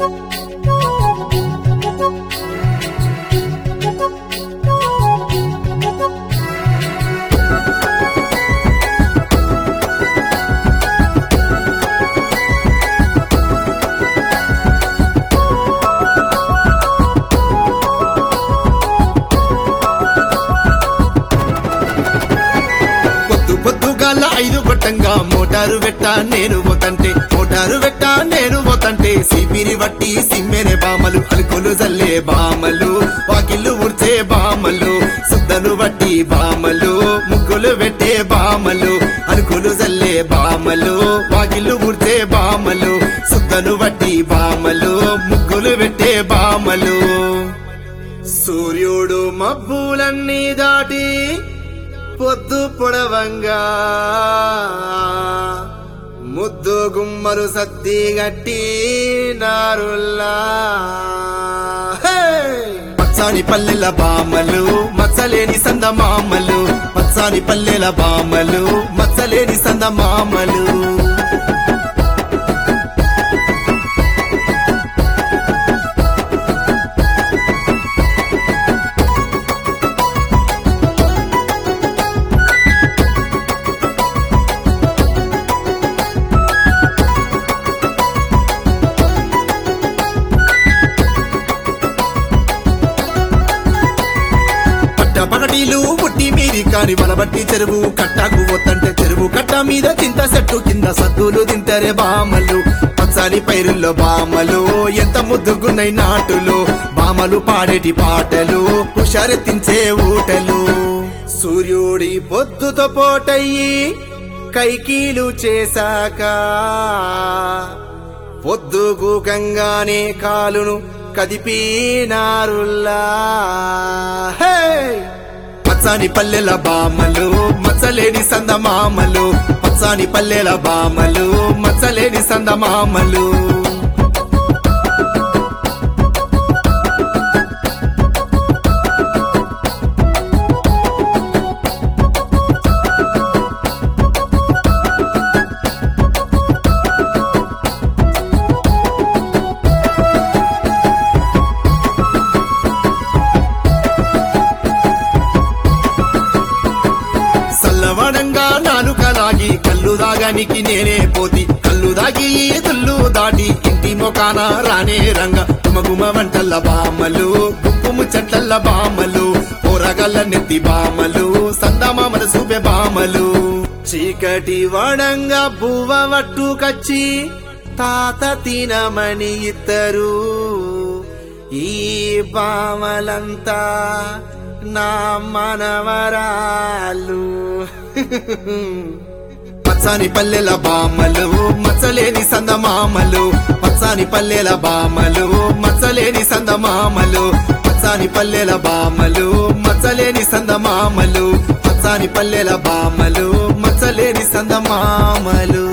పొద్దు పొద్దుగాల ఐదు గొట్టంగా మోటారు వెట్ట నేను పోతంటే మోటారు వెట్ట నేను పోతంటే సిపిరి వట్టి సిమ్మెనే బామలు అలుకులు జల్లే బామలు వాకిళ్ళు ఉడిచే బామలు సుద్దలు వట్టి బామలు ముగ్గులు పెట్టే బామలు అలుకులు జల్లే బామలు వాకిళ్ళు ఉడిచే బామలు సుద్దలు వట్టి బామలు ముగ్గులు పెట్టే బామలు సూర్యుడు మబ్బులన్నీ దాటి పొద్దు పొడవంగా ముద్దు గుమ్మరు సద్ది గట్టి నారుల్లా హే! పచ్చాని పల్లెల బామలు మచ్చలేని సంద మామలు పచ్చాని పల్లెల బామలు మచ్చలేని సంద మామలు పట్ట పగటీలు పుట్టి మీది కాని వలబట్టి చెరువు కట్టాకు వద్దంటే చెరువు కట్ట మీద చింత చెట్టు కింద సద్దులు తింటారే బామలు పచ్చాని పైరుల్లో బామలు ఎంత ముద్దుగున్నై నాటులు బామలు పాడేటి పాటలు హుషారెత్తించే ఊటలు సూర్యుడి పొద్దుతో పోటయ్యి కైకీలు చేశాక పొద్దుగూకంగానే కాలును కదిపినారుల్లా హే! పచ్చాని పల్లెల బామలు మచ్చలేని సందమామలు పచ్చాని పల్లెల బామలు మచ్చలేని సందమామలు సల్లవడంగా నాలుకలాగి కళ్ళు దాగానికి నేనే పోతి కళ్ళు దాగి తుల్లు దాటి ఇంటి మొకాన రానే రంగ గుమగుమ వంటల్ల బామలు గుంపుము చెట్లల్ల బామలు పోరగల్ల నెత్తి బామలు సందమామల చూపే బామలు చీకటి వడంగా బువ్వ వట్టుకచ్చి తాత తినమని ఇద్దరు ఈ బామలంతా నా మనవరాలు పచ్చాని పల్లెల బామలు మచ్చలేని సందమామలు పచ్చాని పల్లెల బామలు మచ్చలేని సందమామలు పచ్చాని పల్లెల బామలు మచ్చలేని సందమామలు పచ్చాని పల్లెల బామలు మచ్చలేని సందమామలు